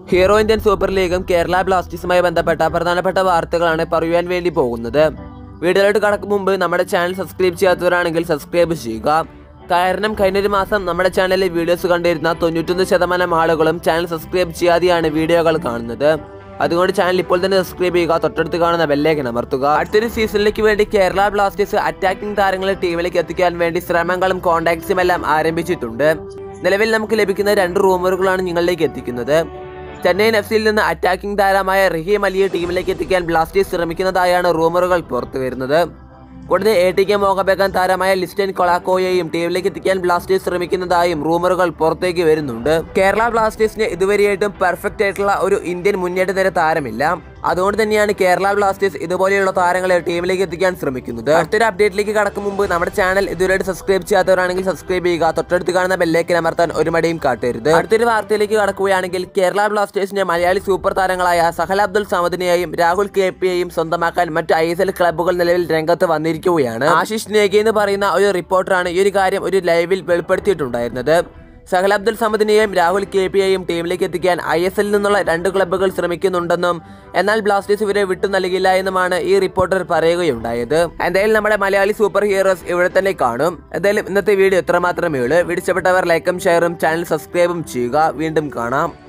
hero Indian super ലീഗും കേരള ബ്ലാസ്റ്റേഴ്സുമായി ബന്ധപ്പെട്ട പ്രധാനപ്പെട്ട വാർത്തകളാണ് പറയുവാൻ വേണ്ടി പോകുന്നത് വീഡിയോയിലോട്ട് കടക്കും മുമ്പ് നമ്മുടെ ചാനൽ സബ്സ്ക്രൈബ് ചെയ്യാത്തവരാണെങ്കിൽ സബ്സ്ക്രൈബ് ചെയ്യുക കാരണം കഴിഞ്ഞൊരു മാസം നമ്മുടെ ചാനലിൽ വീഡിയോസ് കണ്ടിരുന്ന തൊണ്ണൂറ്റൊന്ന് ശതമാനം ആളുകളും ചാനൽ സബ്സ്ക്രൈബ് ചെയ്യാതെയാണ് വീഡിയോകൾ കാണുന്നത് അതുകൊണ്ട് ചാനൽ ഇപ്പോൾ തന്നെ സബ്സ്ക്രൈബ് ചെയ്യുക തൊട്ടടുത്ത് കാണുന്ന ബെല്ലേക്കൻ അമർത്തുക അടുത്തൊരു സീസണിലേക്ക് വേണ്ടി കേരള ബ്ലാസ്റ്റേഴ്സ് അറ്റാക്കിംഗ് താരങ്ങളെ ടീമിലേക്ക് എത്തിക്കാൻ വേണ്ടി ശ്രമങ്ങളും കോൺടാക്ട്സും എല്ലാം ആരംഭിച്ചിട്ടുണ്ട് നിലവിൽ നമുക്ക് ലഭിക്കുന്ന രണ്ട് റൂമറുകളാണ് നിങ്ങളിലേക്ക് എത്തിക്കുന്നത് ചെന്നൈയിൻ എഫ് സിയിൽ നിന്ന് അറ്റാക്കിംഗ് താരമായ റഹീം അലിയെ ടീമിലേക്ക് എത്തിക്കാൻ ബ്ലാസ്റ്റേഴ്സ് ശ്രമിക്കുന്നതായാണ് റൂമറുകൾ പുറത്തു വരുന്നത് കൂടാതെ എ ടി കെ മോഹബേഗൻ താരമായ ലിസ്റ്റൻ കൊളാക്കോയെയും ടീമിലേക്ക് എത്തിക്കാൻ ബ്ലാസ്റ്റേഴ്സ് ശ്രമിക്കുന്നതായും റൂമറുകൾ പുറത്തേക്ക് വരുന്നുണ്ട് കേരള ബ്ലാസ്റ്റേഴ്സിന് ഇതുവരെയായിട്ടും പെർഫെക്റ്റ് ആയിട്ടുള്ള ഒരു ഇന്ത്യൻ മുന്നേറ്റ നിര താരമില്ല അതുകൊണ്ട് തന്നെയാണ് കേരള ബ്ലാസ്റ്റേഴ്സ് ഇതുപോലെയുള്ള താരങ്ങളെ ടീമിലേക്ക് എത്തിക്കാൻ ശ്രമിക്കുന്നത് അടുത്തൊരു അപ്ഡേറ്റിലേക്ക് കടക്കും മുമ്പ് നമ്മുടെ ചാനൽ ഇതുവരെയായിട്ട് സബ്സ്ക്രൈബ് ചെയ്യാത്തവരാണെങ്കിൽ സബ്സ്ക്രൈബ് ചെയ്യുക തൊട്ടടുത്ത് കാണുന്ന ബെല്ലേക്ക് അമർത്താൻ ഒരു മടിയും കാട്ടരുത് അടുത്തൊരു വാർത്തയിലേക്ക് കടക്കുകയാണെങ്കിൽ കേരള ബ്ലാസ്റ്റേഴ്സിന്റെ മലയാളി സൂപ്പർ താരങ്ങളായ സഹൽ അബ്ദുൽ സമദിനെയും രാഹുൽ കെ പിയെയും സ്വന്തമാക്കാൻ മറ്റ് ഐ എസ് എൽ ക്ലബ്ബുകൾ നിലവിൽ രംഗത്ത് വന്നിരിക്കുകയാണ് ആശിഷ് നേഗി എന്ന് പറയുന്ന ഒരു റിപ്പോർട്ടറാണ് ഈ ഒരു കാര്യം ഒരു ലൈവിൽ വെളിപ്പെടുത്തിയിട്ടുണ്ടായിരുന്നത് സഹൽ അബ്ദുൽ സമദിനെയും രാഹുൽ കെ പിയെയും ടീമിലേക്ക് എത്തിക്കാൻ ഐ എസ് എല്ലിൽ നിന്നുള്ള രണ്ട് ക്ലബ്ബുകൾ ശ്രമിക്കുന്നുണ്ടെന്നും എന്നാൽ ബ്ലാസ്റ്റേഴ്സ് ഇവരെ വിട്ടു നൽകില്ല എന്നുമാണ് ഈ റിപ്പോർട്ടർ പറയുകയുണ്ടായത് എന്തായാലും നമ്മുടെ മലയാളി സൂപ്പർ ഹീറോസ് ഇവിടെ തന്നെ കാണും എന്തായാലും ഇന്നത്തെ വീഡിയോ എത്രമാത്രമേ ഉള്ളൂ വീഡിയോ ഇഷ്ടപ്പെട്ടവർ ലൈക്കും ഷെയറും ചാനൽ സബ്സ്ക്രൈബും ചെയ്യുക വീണ്ടും കാണാം